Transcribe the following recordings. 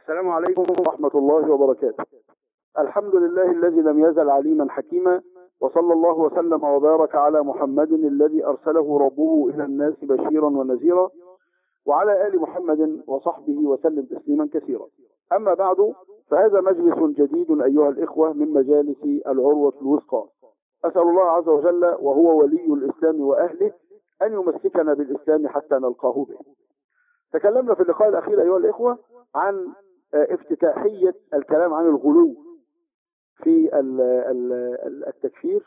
السلام عليكم ورحمة الله وبركاته الحمد لله الذي لم يزل عليما حكيما وصلى الله وسلم وبارك على محمد الذي أرسله ربه إلى الناس بشيرا ونذيرا وعلى آل محمد وصحبه وسلم تسليما كثيرا أما بعد فهذا مجلس جديد أيها الإخوة من مجالس العروة الوثقى أسأل الله عز وجل وهو ولي الإسلام وأهله أن يمسكنا بالإسلام حتى نلقاه به تكلمنا في اللقاء الأخير أيها الإخوة عن افتتاحية الكلام عن الغلو في التكفير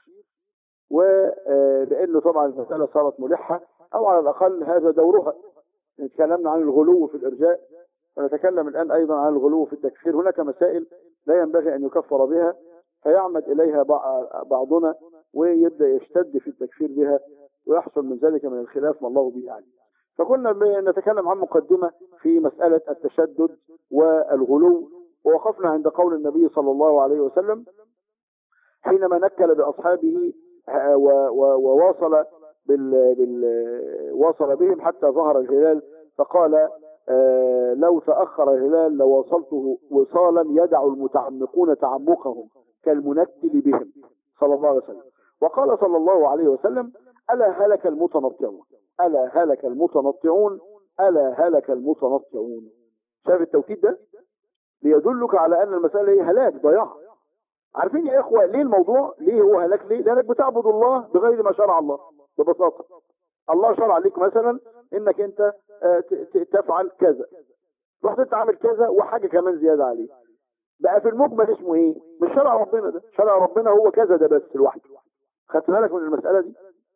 ولأنه طبعا المسألة صارت ملحة أو على الأقل هذا دورها تكلمنا عن الغلو في الإرجاء ونتكلم الآن أيضا عن الغلو في التكفير هناك مسائل لا ينبغي أن يكفر بها فيعمد إليها بعضنا ويبدأ يشتد في التكفير بها ويحصل من ذلك من الخلاف ما الله به يعني فكنا نتكلم عن مقدمة في مسألة التشدد والغلو ووقفنا عند قول النبي صلى الله عليه وسلم حينما نكل بأصحابه وواصل بال بال واصل بهم حتى ظهر الهلال فقال آه لو تأخر الهلال لواصلته وصالا يدع المتعمقون تعمقهم كالمنكل بهم صلى الله عليه وسلم وقال صلى الله عليه وسلم ألا هلك المتنطعون ألا هلك المتنطعون ألا هلك المتنطعون شايف التوكيد ده ليدلك على أن المسألة هي هلاك ضياع عارفين يا إخوة ليه الموضوع ليه هو هلاك ليه لأنك بتعبد الله بغير ما شرع الله ببساطة الله شرع لك مثلا انك انت تفعل كذا رحت انت عامل كذا وحاجة كمان زيادة عليه بقى في المجمل اسمه ايه مش شرع ربنا ده شرع ربنا هو كذا ده بس لوحده خدت بالك من المسألة دي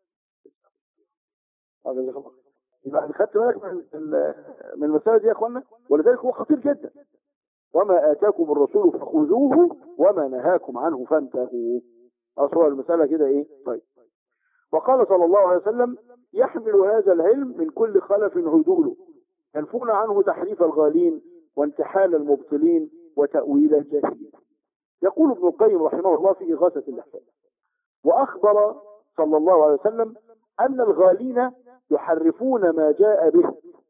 يبقى خدت بالك من من المسألة دي يا اخوانا ولذلك هو خطير جدا وما آتاكم الرسول فخذوه وما نهاكم عنه فانتهوا أصور المسألة كده ايه طيب وقال صلى الله عليه وسلم يحمل هذا العلم من كل خلف عدوله ينفون عنه تحريف الغالين وانتحال المبطلين وتأويل الجاهلين يقول ابن القيم رحمه الله في إغاثة الأحفاد وأخبر صلى الله عليه وسلم أن الغالين يحرفون ما جاء به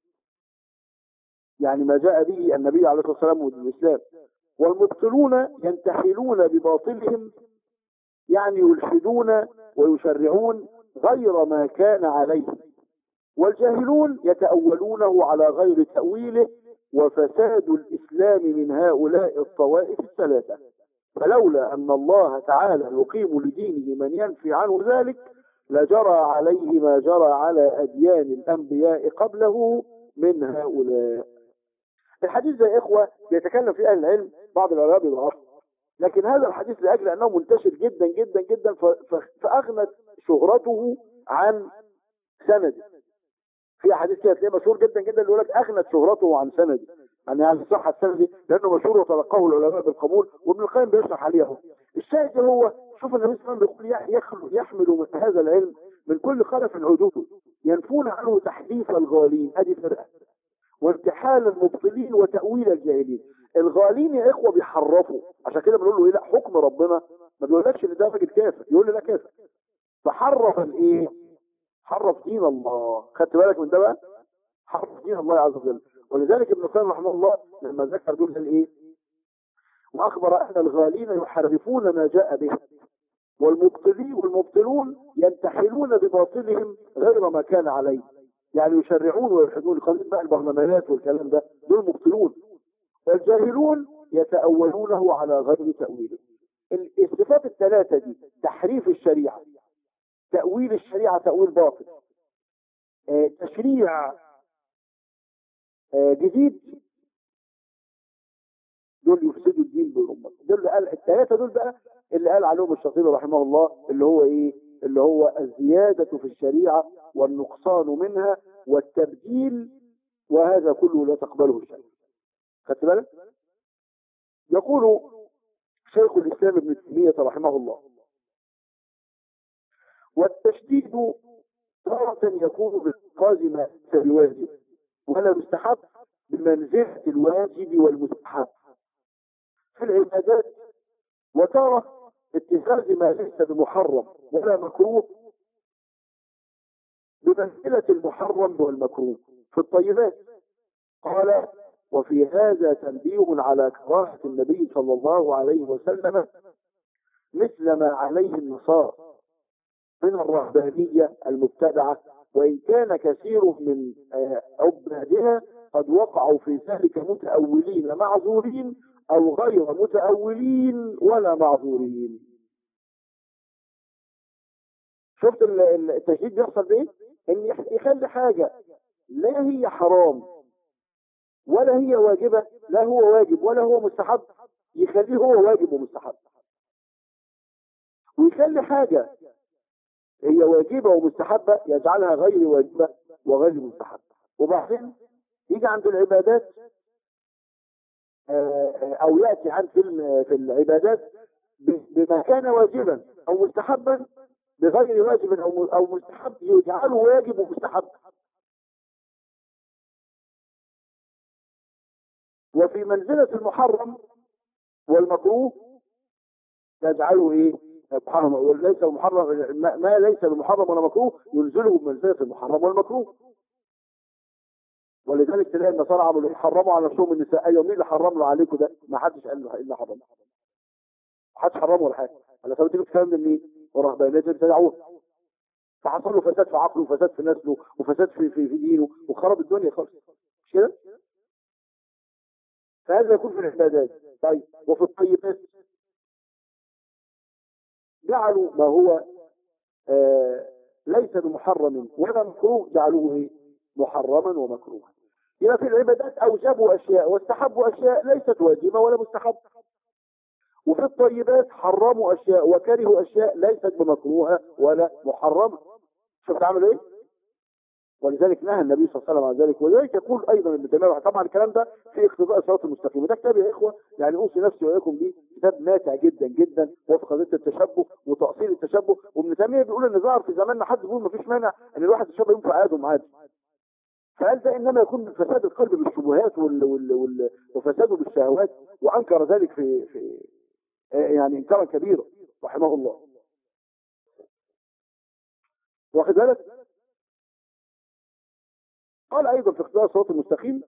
يعني ما جاء به النبي عليه الصلاة والسلام والإسلام والمبطلون ينتحلون بباطلهم يعني يلحدون ويشرعون غير ما كان عليه والجاهلون يتأولونه على غير تأويله وفساد الإسلام من هؤلاء الطوائف الثلاثة فلولا أن الله تعالى يقيم لدينه من ينفي عنه ذلك لجرى عليه ما جرى على أديان الأنبياء قبله من هؤلاء الحديث ده يا إخوة يتكلم في أهل العلم بعض العلماء بيضعفه لكن هذا الحديث لأجل أنه منتشر جدا جدا جدا فأغنت شهرته عن سنده في حديث كده تلاقيه مشهور جدا جدا اللي يقول لك أغنت شهرته عن سنده يعني عن صحة السند لأنه مشهور وتلقاه العلماء بالقبول وابن القيم بيشرح عليه اهو الشاهد هو شوف النبي صلى الله عليه وسلم بيقول يحمل من هذا العلم من كل خلف عدود ينفون عنه تحديث الغالين هذه فرقة وارتحال المبطلين وتأويل الجاهلين الغالين يا اخوه بيحرفوا عشان كده بنقول له ايه لا حكم ربنا ما بيقولكش ان ده راجل كافر يقول لي لا كافر فحرف الايه حرف دين الله خدت بالك من ده بقى حرف دين الله عز وجل ولذلك ابن القيم رحمه الله لما ذكر دول قال ايه واخبر ان الغالين يحرفون ما جاء به والمبطلين والمبطلون ينتحلون بباطلهم غير ما كان عليه يعني يشرعون ويلحدون قضيه بقى البرلمانات والكلام ده دول مبطلون والجاهلون يتأولونه على غير تأويله الصفات الثلاثة دي تحريف الشريعة تأويل الشريعة تأويل باطل آه تشريع آه جديد دول يفسدوا الدين بالأمة دول اللي قال الثلاثة دول بقى اللي قال عليهم الشاطبي رحمه الله اللي هو ايه اللي هو الزيادة في الشريعة والنقصان منها والتبديل وهذا كله لا تقبله الشريعة خدت بالك يقول شيخ الإسلام ابن تيمية رحمه الله والتشديد تارة يكون بإنقاذ ما ليس بواجب ولا مستحب بمنزلة الواجب والمستحب في العبادات وتارة اتخاذ ما ليس بمحرم ولا مكروه بمنزلة المحرم والمكروه في الطيبات قال وفي هذا تنبيه على كراهة النبي صلى الله عليه وسلم مثل ما عليه النصارى من الرهبانية المبتدعة وإن كان كثير من آه، عبادها قد وقعوا في ذلك متأولين معذورين أو غير متأولين ولا معذورين شفت ال- ال- التشديد بيحصل بايه؟ ان يح- يخلي حاجة لا هي حرام ولا هي واجبة لا هو واجب ولا هو مستحب يخليه هو واجب ومستحب ويخلي حاجة هي واجبة ومستحبة يجعلها غير واجبة وغير مستحبة وبعدين يجي عند العبادات آه، آه، او يأتي عن في الم- في العبادات ب- بما كان واجبا او مستحبا بغير واجب او م- او مستحب يجعله واجب ومستحب وفي منزلة المحرم والمكروه يجعله ايه محرم وليس المحرم ما ما ليس بمحرم ولا مكروه ينزله بمنزلة المحرم والمكروه ولذلك تلاقي النصارى عملوا إيه؟ حرموا على نفسهم النساء ايوه مين اللي حرم له عليكم ده ما حدش قال له الا حرم ما حدش حرمه ولا حاجه على سبيل الكلام ده منين ورهبانيات ابتدعوها فحصل له فساد في عقله وفساد في نسله وفساد في في, في دينه وخرب الدنيا خالص مش كده فهذا يكون في العبادات طيب وفي الطيبات جعلوا ما هو آه ليس بمحرم ولا مكروه جعلوه ايه محرما ومكروها يبقى في العبادات اوجبوا اشياء واستحبوا اشياء ليست واجبه ولا مستحبه وفي الطيبات حرموا اشياء وكرهوا اشياء ليست بمكروهه ولا محرمه شفت عملوا ايه ولذلك نهى النبي صلى الله عليه وسلم عن ذلك ولذلك يقول ايضا ابن تيميه طبعا الكلام ده في اقتضاء الصراط المستقيم وده كتاب يا اخوه يعني اوصي نفسي واياكم بيه كتاب ماتع جدا جدا وفي قضيه التشبه وتاصيل التشبه وابن تيميه بيقول ان ظهر في زماننا حد بيقول ما فيش مانع ان الواحد يتشبه ينفع ادم عادي فقال ده انما يكون من فساد القلب بالشبهات وال وال وال وفساده بالشهوات وانكر ذلك في في آه يعني انكارا كبيرا رحمه الله واخد بالك قال ايضا في اقتضاء الصراط المستقيم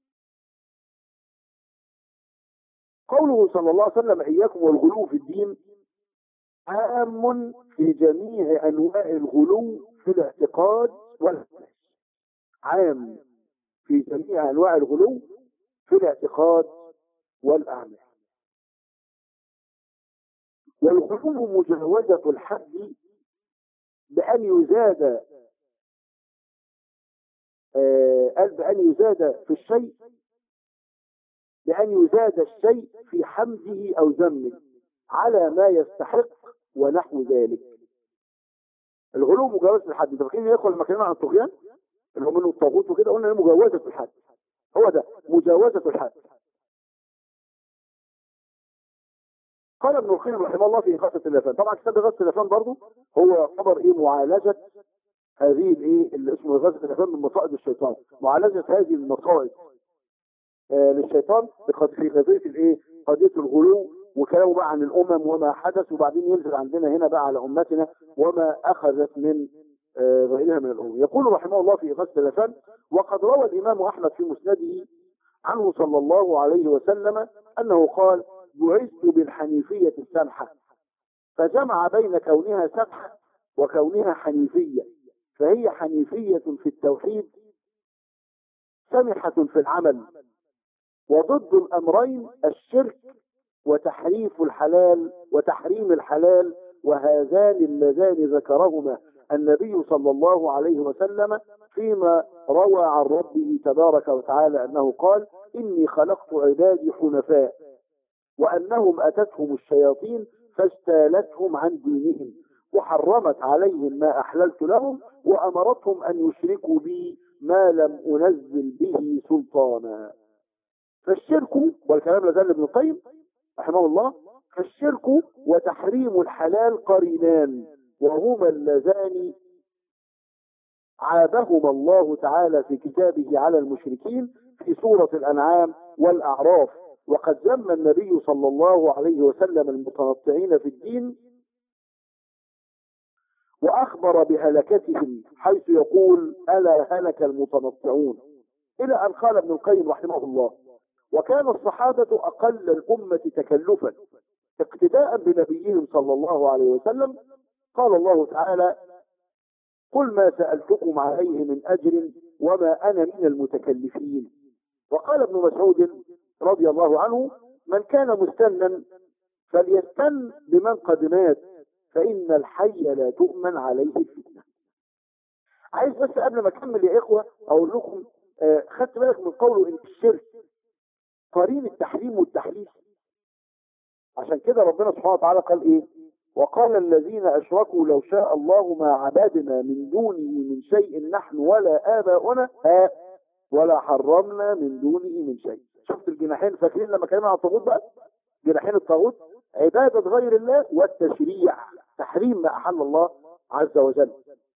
قوله صلى الله عليه وسلم اياكم والغلو في الدين عام في جميع انواع الغلو في الاعتقاد والعمل عام في جميع انواع الغلو في الاعتقاد والاعمال والغلو مجاوزة الحد بأن يزاد آه، قال بأن يزاد في الشيء بأن يزاد الشيء في حمده أو ذمه على ما يستحق ونحو ذلك الغلو مجاوزة الحد انت فاكرين يا اخوه لما كلمنا عن الطغيان اللي هو منه الطاغوت وكده قلنا إنه مجاوزة الحد هو ده مجاوزة الحد قال ابن القيم رحمه الله في إغاثة اللافان طبعا كتاب إغاثة اللافان برضه هو خبر إيه معالجة هذه الإيه اللي اسمه إغاثة اللافان من مصائد الشيطان معالجة هذه المصائد آه للشيطان بقد- في قضية الإيه قضية الغلو وكلامه بقى عن الأمم وما حدث وبعدين ينزل عندنا هنا بقى على أمتنا وما أخذت من آه، غيرها من الأمم يقول رحمه الله في إغاثة اللافان وقد روى الإمام أحمد في مسنده عنه صلى الله عليه وسلم أنه قال بعثت بالحنيفية السمحة فجمع بين كونها سمحة وكونها حنيفية فهي حنيفية في التوحيد سمحة في العمل وضد الأمرين الشرك وتحريف الحلال وتحريم الحلال وهذان اللذان ذكرهما النبي صلى الله عليه وسلم فيما روى عن ربه تبارك وتعالى أنه قال إني خلقت عبادي حنفاء وأنهم أتتهم الشياطين فاجتالتهم عن دينهم وحرمت عليهم ما أحللت لهم وأمرتهم أن يشركوا بي ما لم أنزل به سلطانا فالشرك والكلام لازال ابن القيم رحمه الله فالشرك وتحريم الحلال قرينان وهما اللذان عابهما الله تعالى في كتابه على المشركين في سورة الأنعام والأعراف وقد ذم النبي صلى الله عليه وسلم المتنطعين في الدين وأخبر بهلكتهم حيث يقول ألا هلك المتنطعون إلى أن قال ابن القيم رحمه الله وكان الصحابة أقل الأمة تكلفا اقتداء بنبيهم صلى الله عليه وسلم قال الله تعالى قل ما سألتكم عليه من أجر وما أنا من المتكلفين وقال ابن مسعود رضي الله عنه من كان مستنا فليستن بمن قد مات فإن الحي لا تؤمن عليه الفتنة عايز بس قبل ما اكمل يا اخوه اقول لكم آه خدت بالك من قوله ان الشرك قرين التحريم والتحليل عشان كده ربنا سبحانه وتعالى قال ايه وقال الذين اشركوا لو شاء الله ما عبدنا من دونه من شيء نحن ولا اباؤنا ها ولا حرمنا من دونه من شيء شفت الجناحين فاكرين لما كلمنا عن الطاغوت بقى جناحين الطاغوت عبادة غير الله والتشريع تحريم ما أحل الله عز وجل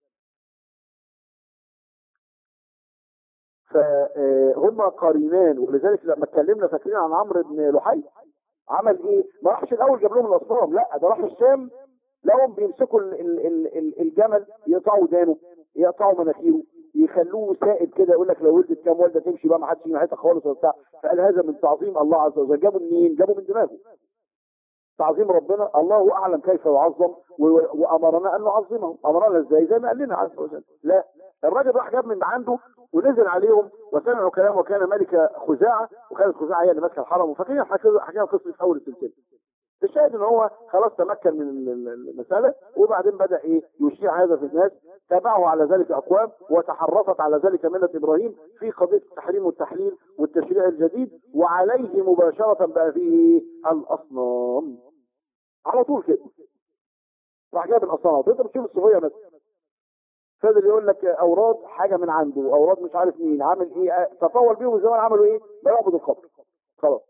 فهم قرينان ولذلك لما اتكلمنا فاكرين عن عمرو بن لحي عمل ايه ما راحش الاول جاب لهم الاصنام لا ده راح الشام لهم بيمسكوا ال- ال- ال- ال- الجمل يقطعوا دانه يقطعوا مناخيره يخلوه سائد كده يقول لك لو ولدت كام والده تمشي بقى ما حدش يجي ناحيتها خالص وبتاع فقال هذا من تعظيم الله عز وجل جابوا منين؟ جابوا من دماغه تعظيم ربنا الله اعلم كيف يعظم و- وامرنا ان نعظمه امرنا ازاي زي ما قال لنا عز وجل لا الراجل راح جاب من عنده ونزل عليهم وسمعوا كلام وكان ملك خزاعه وكانت خزاعه هي اللي ماسكه الحرم وفاكرين حكينا حكينا قصه في اول السلسله الشاهد ان هو خلاص تمكن من ال- ال- المساله وبعدين بدا ايه يشيع هذا في الناس تابعه على ذلك اقوام وتحرصت على ذلك مله ابراهيم في قضيه التحريم والتحليل والتشريع الجديد وعليه مباشره بقى فيه الاصنام على طول كده راح جايب الاصنام انت بتشوف الصوفيه بس فضل يقول لك اوراد حاجه من عنده اوراد مش عارف مين عامل ايه تطول بيهم الزمان عملوا ايه بيعبدوا القبر خلاص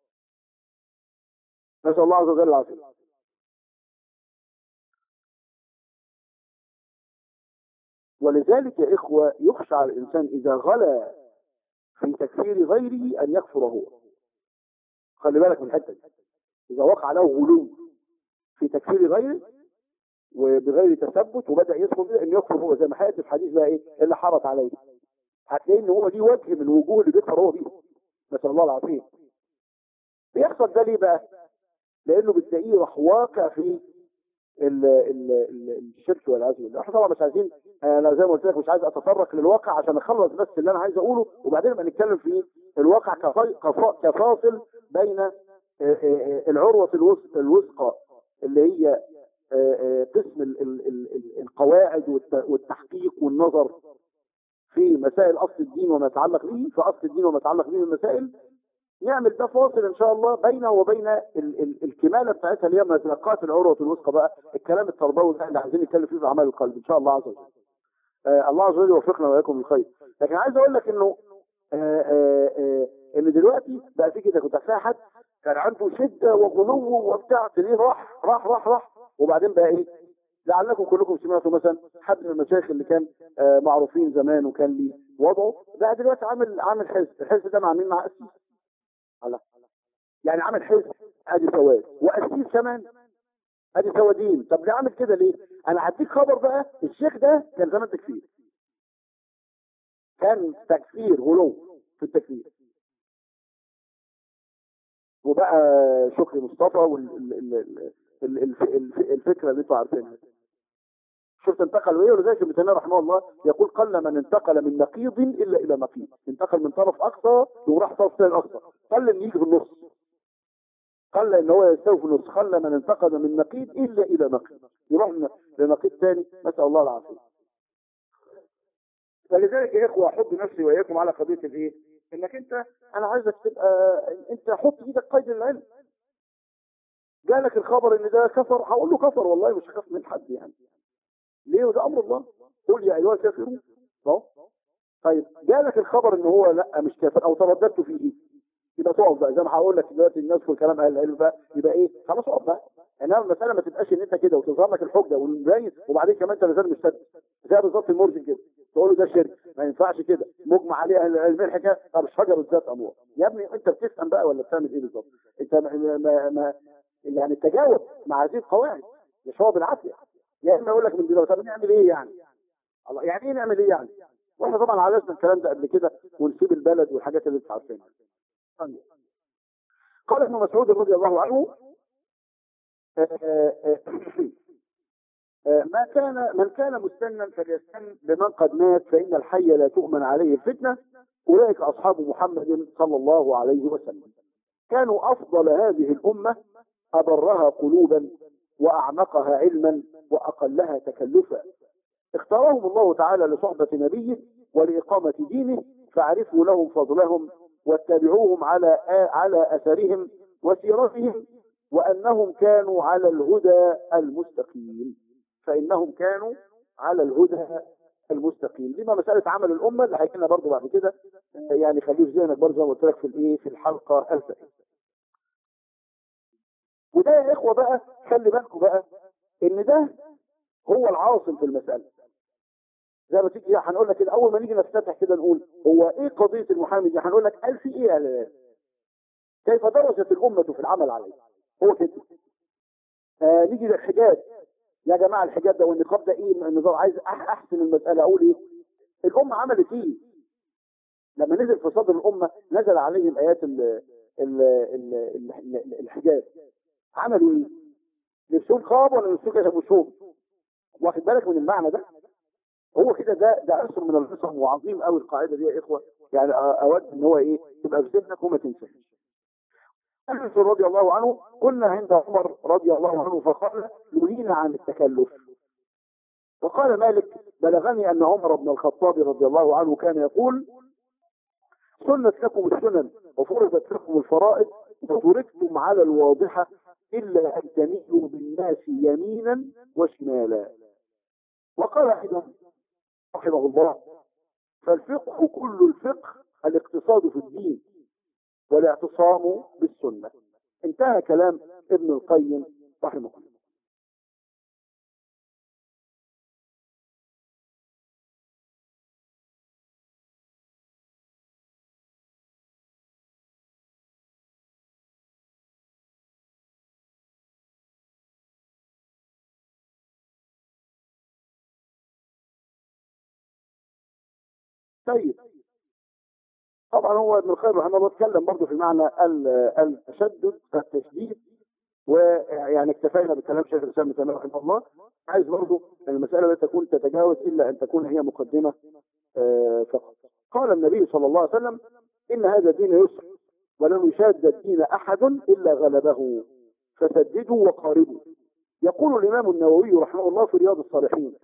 نسال الله عز وجل العافيه ولذلك يا إخوة يخشى على الإنسان إذا غلا في تكفير غيره أن يكفر هو خلي بالك من الحتة دي إذا وقع له غلو في تكفير غيره وبغير تثبت وبدأ يدخل كده أن يكفر هو زي ما حياتي في حديث بقى إيه اللي حرط عليه هتلاقي إن هو ليه وجه من الوجوه اللي بيكفر هو بيه نسأل الله العافية بيحصل ده ليه بقى؟ لأنه بتلاقيه راح واقع في ال ال ال الشرك والعياذ بالله احنا طبعا مش عايزين انا زي ما قلت لك مش عايز اتطرق للواقع عشان اخلص بس اللي انا عايز اقوله وبعدين نبقى نتكلم في الواقع كفا- كفا- كفاصل بين آه، آه، آه، العروة الوث- الوثقى اللي هي آه، آه، قسم ال- ال- ال- ال- القواعد والت- والتحقيق والنظر في مسائل اصل الدين وما يتعلق به في اصل الدين وما يتعلق به من المسائل نعمل ده فاصل ان شاء الله بينه وبين ال ال الكماله بتاعتها اللي هي متلقات العروه الوثقى بقى الكلام التربوي ده اللي عايزين نتكلم فيه في اعمال القلب ان شاء الله عز وجل. آه الله عز وجل يوفقنا واياكم للخير. لكن عايز اقول لك انه آه آه آه ان دلوقتي بقى في كده كنت هتلاقي حد كان عنده شده وغلو وبتاع تلاقيه راح راح راح راح وبعدين بقى ايه؟ لعلكم كلكم سمعتوا مثلا حد من المشايخ اللي كان آه معروفين زمان وكان ليه وضعه بقى دلوقتي عامل عامل حزب، الحزب ده مع مين؟ مع قسيس. الله يعني عامل حزب ادي سواد وقسيس كمان ادي سوادين طب ليه عامل كده ليه انا هديك خبر بقى الشيخ ده كان زمان تكفير كان تكفير غلو في التكفير وبقى شكري مصطفى والفكره اللي انتوا عارفينها شفت انتقل وايه ولذلك ابن تيميه رحمه الله يقول قل من انتقل من نقيض الا الى نقيض انتقل من طرف اقصى وراح طرف ثاني اقصى قل ان يجي في النص قل ان هو يستوي في النص قل من انتقل من نقيض الا الى نقيض يروح من- لنقيض ثاني نسال الله العافيه فلذلك يا اخوه احب نفسي واياكم على قضيه الايه انك انت انا عايزك تبقى انت حط ايدك قيد العلم جالك الخبر ان ده كفر هقول له كفر والله مش هخاف من حد يعني ليه وده امر الله قل يا ايها الكافرون اهو طيب جالك الخبر ان هو لا مش كافر او ترددت فيه يبقى تقف بقى زي ما هقول لك دلوقتي الناس في الكلام اهل العلم بقى يبقى ايه خلاص اقف بقى انما المساله ما تبقاش ان انت كده وتظهر لك الحجه والمبين وبعدين كمان انت لازال مشتت زي بالظبط المرجن كده تقول له ده شرك ما ينفعش كده مجمع عليه اهل العلم إيه الحكايه طب شجر الذات امور يا ابني انت بتفهم بقى ولا بتعمل ايه بالظبط انت ما, ما, ما يعني تجاوب مع هذه القواعد مش هو بالعافيه يا اما يقول لك من دلوقتي طب نعمل ايه يعني الله يعني ايه نعمل ايه يعني واحنا طبعا عالجنا الكلام ده قبل كده ونسيب البلد والحاجات اللي انت عارفينها قال ابن مسعود رضي الله عنه ما كان من كان مستنا فليستن بمن قد مات فإن الحي لا تؤمن عليه الفتنة أولئك أصحاب محمد صلى الله عليه وسلم كانوا أفضل هذه الأمة أبرها قلوبا وأعمقها علما وأقلها تكلفا اختارهم الله تعالى لصحبة نبيه ولإقامة دينه فاعرفوا لهم فضلهم واتبعوهم على على أثرهم وسيرتهم وأنهم كانوا على الهدى المستقيم فإنهم كانوا على الهدى المستقيم دي ما مسألة عمل الأمة اللي هيجي لنا برضه بعد كده يعني خليه في ذهنك برضه زي ما قلت لك في الإيه في الحلقة الفائتة وده يا إخوة بقى خلي بالكم بقى إن ده هو العاصم في المسألة زي ما تيجي هنقول لك كده اول ما نيجي نفتتح كده نقول هو ايه قضيه المحامي دي هنقول لك قال في ايه قال كيف درست الامه في العمل عليه هو كده آه نيجي للحجاب يا جماعه الحجاب ده والنقاب ده ايه النظام عايز احسن المساله اقول ايه الامه عملت ايه لما نزل في صدر الامه نزل عليهم ايات ال ال ال ال الحجاب عملوا ايه لبسوهم خاب ولا لبسوهم كده وشوم واخد بالك من المعنى ده هو كده ده ده اسم من القسم وعظيم قوي القاعده دي يا اخوه يعني اود ان هو ايه تبقى في ذهنك وما تنساش انس رضي الله عنه كنا عند عمر رضي الله عنه فقال نهينا عن التكلف وقال مالك بلغني ان عمر بن الخطاب رضي الله عنه كان يقول سنت لكم السنن وفرضت لكم الفرائض وتركتم على الواضحه الا ان تميلوا بالناس يمينا وشمالا وقال ايضا رحمه الله فالفقه كل الفقه الاقتصاد في الدين والاعتصام بالسنة انتهى كلام ابن القيم رحمه الله طيب طبعا هو ابن القيم رحمه الله اتكلم برضه في معنى التشدد التشديد ويعني اكتفينا بكلام شيخ الاسلام ابن تيميه رحمه الله عايز برضه المساله لا تكون تتجاوز الا ان تكون هي مقدمه فقط قال النبي صلى الله عليه وسلم ان هذا الدين يسر ولن يشاد الدين احد الا غلبه فسددوا وقاربوا يقول الامام النووي رحمه الله في رياض الصالحين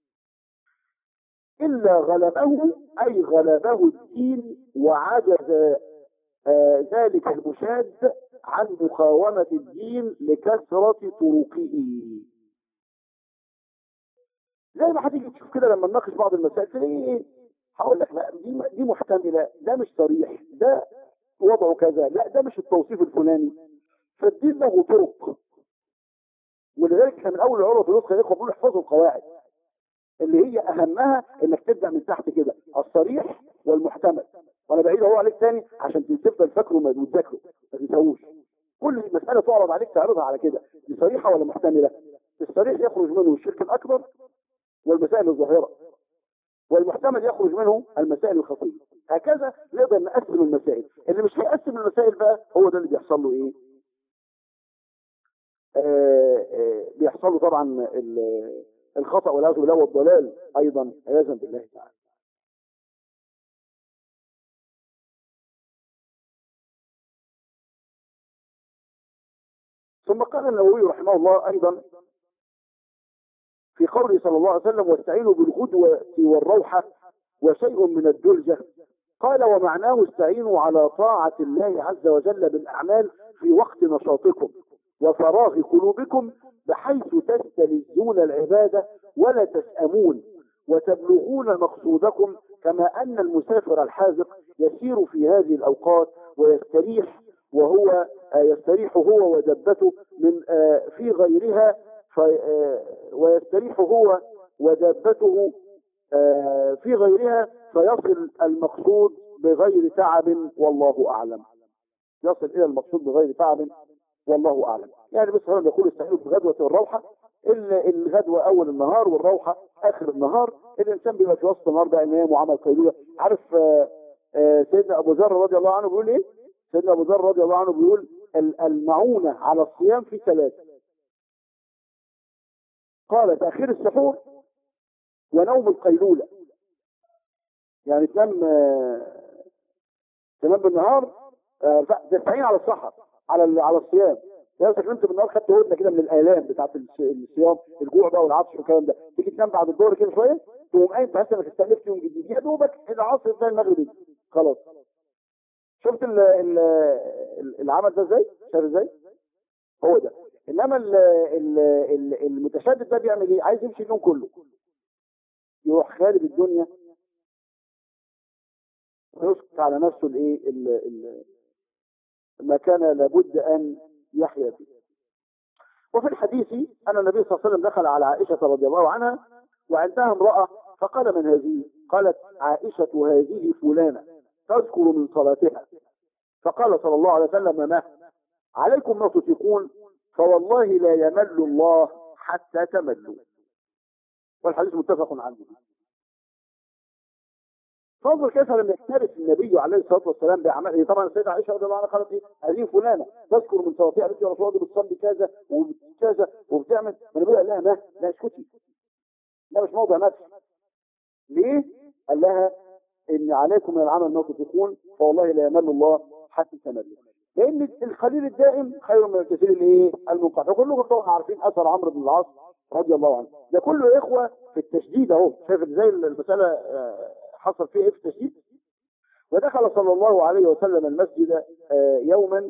إلا غلبه أي غلبه الدين وعجز آه ذلك المشاد عن مقاومة الدين لكثرة طرقه زي ما هتيجي تشوف كده لما نناقش بعض المسائل تلاقي ايه هقول لك لا دي دي محتمله ده مش صريح ده وضعه كذا لا ده مش التوصيف الفلاني فالدين له طرق ولذلك احنا من اول العروه الوثقى يا اخوه بنقول احفظوا القواعد اللي هي اهمها انك تبدا من تحت كده الصريح والمحتمل وانا بعيد اهو عليك تاني عشان تفضل فاكره وتذاكره ما تنساهوش كل مساله تعرض عليك تعرضها على كده دي صريحه ولا محتمله الصريح يخرج منه الشرك الاكبر والمسائل الظاهره والمحتمل يخرج منه المسائل الخفيه هكذا نقدر نقسم المسائل اللي مش هيقسم المسائل بقى هو ده اللي بيحصل له ايه آآ آآ بيحصل له طبعا الخطأ والعياذ بالله والضلال أيضا عياذا بالله تعالى ثم قال النووي رحمه الله أيضا في قوله صلى الله عليه وسلم واستعينوا بالغدوة والروحة وشيء من الدلجة قال ومعناه استعينوا على طاعة الله عز وجل بالأعمال في وقت نشاطكم وفراغ قلوبكم بحيث تستلذون العبادة ولا تسأمون وتبلغون مقصودكم كما أن المسافر الحاذق يسير في هذه الأوقات ويستريح وهو يستريح هو ودبته من في غيرها ويستريح هو ودابته في غيرها فيصل المقصود بغير تعب والله أعلم يصل إلى المقصود بغير تعب والله أعلم يعني بس هنا يقول استعينوا بغدوة الروحة الغدوة أول النهار والروحة آخر النهار الإنسان بيبقى في وسط النهار بقى نام وعمل قيلولة عارف آآ آآ سيدنا أبو ذر رضي الله عنه بيقول إيه سيدنا ابو ذر رضي الله عنه بيقول ال- المعونه على الصيام في ثلاثه قال تاخير السحور ونوم القيلوله يعني تنام آه، تنام بالنهار آه، ف- تستعين على السحر على ال- على الصيام يعني لو نمت بالنهار خدت هدنه كده من الالام بتاعت الس- الصيام الجوع بقى والعطش والكلام ده تيجي تنام بعد الظهر كده شويه تقوم قايم تحس انك استهلكت يوم جديد يا دوبك العصر بتاع المغرب يجي. خلاص شفت ال ال ال- العمل ده ازاي؟ شايف ازاي؟ هو ده انما ال ال ال المتشدد ده بيعمل ايه؟ عايز يمشي اليوم كله يروح خارب الدنيا ويسقط على نفسه الايه ال- ال- ما كان لابد ان يحيا فيه وفي الحديث ان النبي صلى الله عليه وسلم دخل على عائشه رضي الله عنها وعندها امراه فقال من هذه؟ قالت عائشه هذه فلانه تذكر من صلاتها فقال صلى الله عليه وسلم ما عليكم ما تطيقون فوالله لا يمل الله حتى تملوا والحديث متفق عنه فانظر كيف لم يكترث النبي عليه الصلاه والسلام باعماله طبعا السيده عائشه رضي الله عنها قالت ايه هذه فلانه تذكر من صلاتها قالت يا رسول الله دي بتصلي كذا وكذا وبتعمل فالنبي قال لها ما لا اسكتي ده مش موضع مدح ليه؟ قال لها ان عليكم من العمل ما تطيقون فوالله لا يمل الله حتى تملوا لان القليل الدائم خير من الكثير الايه المنقطع وكلكم طبعا عارفين اثر عمرو بن العاص رضي الله عنه ده كله يا اخوه في التشديد اهو شايف ازاي المساله آه، حصل فيها ايه في التشديد ودخل صلى الله عليه وسلم المسجد آه، يوما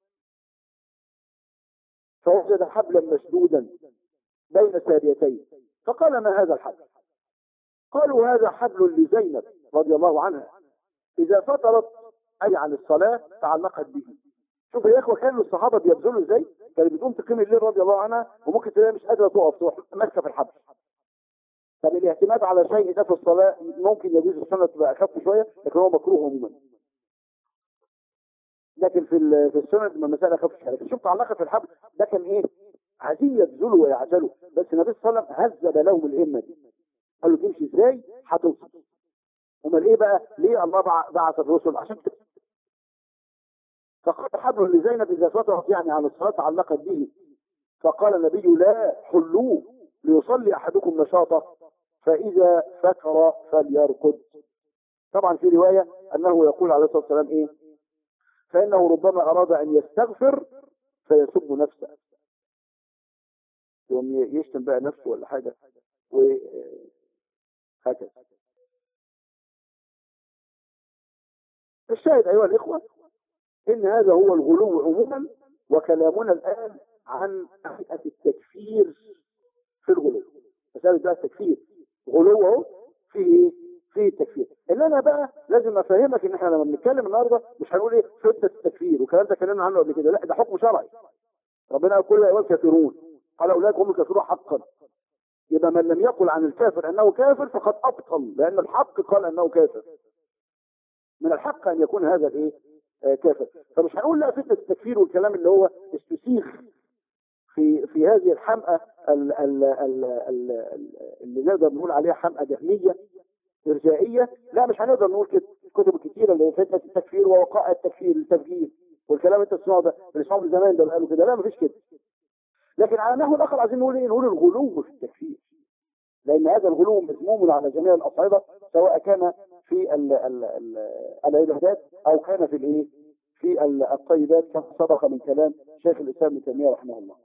فوجد حبلا مشدودا بين ساريتين فقال ما هذا الحبل قالوا هذا حبل لزينب رضي الله عنها إذا فطرت أي عن الصلاة تعلقت به شوف يا إخوة كانوا الصحابة بيبذلوا إزاي كانت بتقوم تقيم الليل رضي الله عنها وممكن تلاقيها مش قادرة تقف تروح ماسكة في الحبل طب الاعتماد على شيء ده في الصلاة ممكن يجوز السنة تبقى أخف شوية لكن هو مكروه عموما لكن في ال- في السنة تبقى مسألة أخف شوية لكن شوف تعلقت في الحبل ده كان إيه عايزين يبذلوا ويعجلوا بس النبي صلى الله عليه وسلم هذب لهم الهمة دي قال له تمشي ازاي هتوصل امال ايه بقى ليه الله بع- بعث الرسل عشان كده فقال حبل لزينب اذا فترت يعني على الصلاه تعلقت به فقال النبي لا حلوه ليصلي احدكم نشاطه فاذا فكر فليرقد طبعا في روايه انه يقول عليه الصلاه والسلام ايه فانه ربما اراد ان يستغفر فيسب نفسه يوم يشتم بقى نفسه ولا حاجه وهكذا الشاهد أيها الإخوة إن هذا هو الغلو عموما وكلامنا الآن عن هيئة التكفير في الغلو مسألة بقى التكفير غلو اهو فيه إيه؟ فيه التكفير إن أنا بقى لازم أفهمك إن إحنا لما بنتكلم النهاردة مش هنقول إيه فتنة التكفير والكلام ده اتكلمنا عنه قبل كده لا ده حكم شرعي ربنا يقول يا أيها الكافرون قال أولئك هم الكافرون حقا يبقى من لم يقل عن الكافر أنه كافر فقد أبطل لأن الحق قال أنه كافر من الحق ان يكون هذا الايه آه، كافر فمش هنقول لا فتنه التكفير والكلام اللي هو استسيخ في في هذه الحمقى ال- ال- ال- ال- ال- اللي نقدر نقول عليها حمقى جهميه ارجائيه لا مش هنقدر نقول كده الكتب الكتيره اللي هي فتنه التكفير ووقائع التكفير التفجير والكلام اللي انت بتسمعه ده اللي اسمعه من زمان ده قالوا كده لا مفيش كده لكن على النحو الاخر عايزين نقول ايه نقول الغلو في التكفير لان هذا الغلو مذموم على جميع الاصعده سواء كان في ال ال ال العبادات او كان في الايه في ال- الطيبات كما سبق من كلام شيخ الاسلام ابن تيميه رحمه الله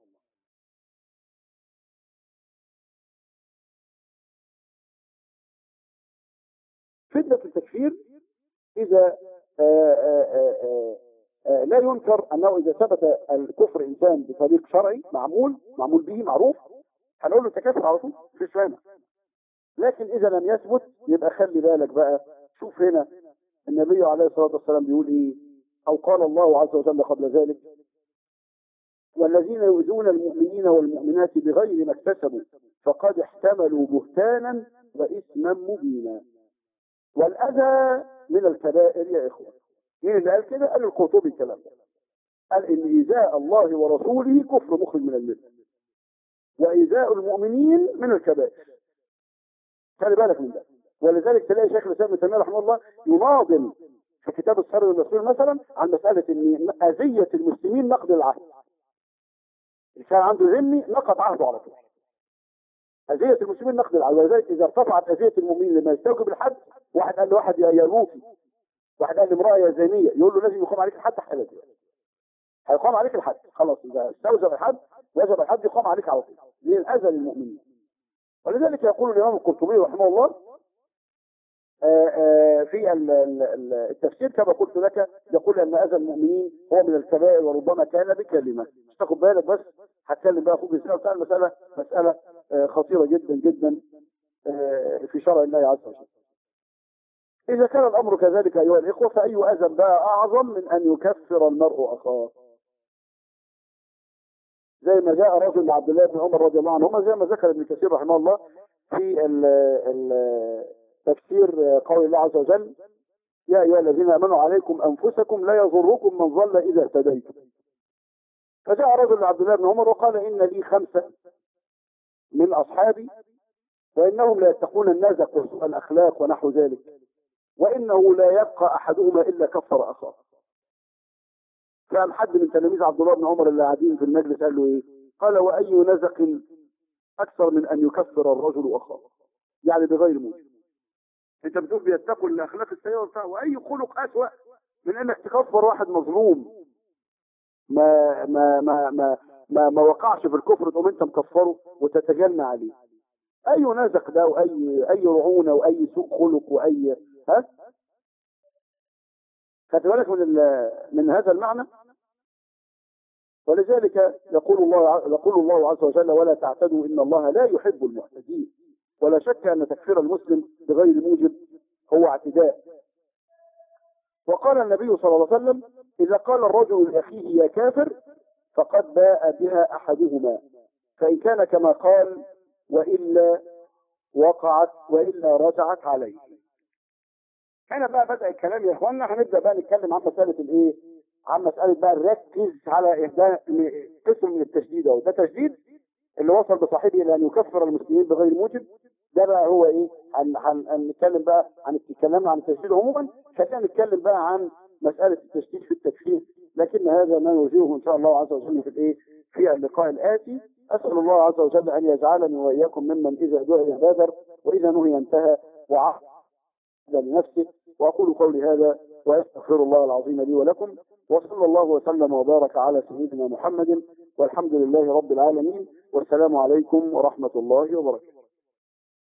فتنه التكفير اذا آآ آآ آآ آآ لا ينكر انه اذا ثبت الكفر انسان بطريق شرعي معمول معمول به معروف هنقول له تكافر على طول مفيش مانع لكن اذا لم يثبت يبقى خلي بالك بقى شوف هنا النبي عليه الصلاه والسلام بيقول ايه او قال الله عز وجل قبل ذلك والذين يؤذون المؤمنين والمؤمنات بغير ما اكتسبوا فقد احتملوا بهتانا واثما مبينا والاذى من الكبائر يا اخوه مين اللي قال كده قال القرطبي الكلام ده قال ان ايذاء الله ورسوله كفر مخرج من المله وايذاء المؤمنين من الكبائر خلي بالك من ده ولذلك تلاقي شيخ الاسلام ابن تيميه رحمه الله يناضل في في كتاب السر المسؤول مثلا عن مساله ان اذيه المسلمين نقض العهد اللي كان عنده ذمي نقض عهده على طول اذيه المسلمين نقض العهد ولذلك اذا ارتفعت اذيه المؤمنين لما يستوجب الحد واحد قال لواحد يا يا لوطي واحد قال لامراه يا زانيه يقول له لازم يقام عليك الحد حالا هيقام عليك الحد خلاص اذا استوجب الحد وجب الحد يقام عليك على طول لان اذى للمؤمنين ولذلك يقول الامام القرطبي رحمه الله آآ آآ في ال- ال- ال- التفسير كما قلت لك يقول ان اذى المؤمنين هو من الكبائر وربما كان بكلمه مش تاخد بالك بس هتكلم بقى اخوك ازاي وبتاع المساله مساله آه، خطيره جدا جدا آه، في شرع الله عز وجل. اذا كان الامر كذلك ايها الاخوه فاي اذى بقى اعظم من ان يكفر المرء اخاه. زي ما جاء رجل لعبد الله بن عمر رضي الله عنهما زي ما ذكر ابن كثير رحمه الله في ال ال تفسير قول الله عز وجل يا ايها الذين امنوا عليكم انفسكم لا يضركم من ضل اذا اهتديتم فجاء رجل لعبد الله بن عمر وقال ان لي خمسه من اصحابي وانهم لا يتقون النازق وسوء الاخلاق ونحو ذلك وانه لا يبقى احدهما الا كفر اخاه فقام حد من تلاميذ عبد الله بن عمر اللي قاعدين في المجلس قال له ايه؟ قال واي نزق اكثر من ان يكفر الرجل اخاه يعني بغير موجب انت بتقول بيتقوا الاخلاق السيئه وبتاع واي خلق اسوأ من انك تكفر واحد مظلوم ما ما ما ما ما, ما وقعش في الكفر تقوم انت مكفره وتتجنى عليه اي نزق ده واي اي رعونه واي سوء خلق واي ها خدت بالك من ال- من هذا المعنى ولذلك يقول الله ع- يقول الله عز وجل ولا تعتدوا ان الله لا يحب المعتدين ولا شك ان تكفير المسلم بغير موجب هو اعتداء وقال النبي صلى الله عليه وسلم اذا قال الرجل لاخيه يا كافر فقد باء بها احدهما فان كان كما قال والا وقعت والا رجعت عليه هنا بقى بدأ الكلام يا اخوانا هنبدأ بقى نتكلم عن مسألة الايه عن مسألة بقى نركز على ده قسم من التشديد اهو ده تشديد اللي وصل بصاحبه الى ان يكفر المسلمين بغير موجب ده بقى هو ايه هن- هن- هنتكلم بقى عن اتكلمنا عن التشديد عموما خلينا نتكلم بقى عن مسألة التشديد في التكفير لكن هذا ما نرجوه ان شاء الله عز وجل في الايه في اللقاء الآتي أسأل الله عز وجل أن يجعلني وإياكم ممن إذا دعي بادر وإذا نهي انتهى وعهد لنفسه وأقول قولي هذا وأستغفر الله العظيم لي ولكم وصلى الله وسلم وبارك على سيدنا محمد والحمد لله رب العالمين والسلام عليكم ورحمة الله وبركاته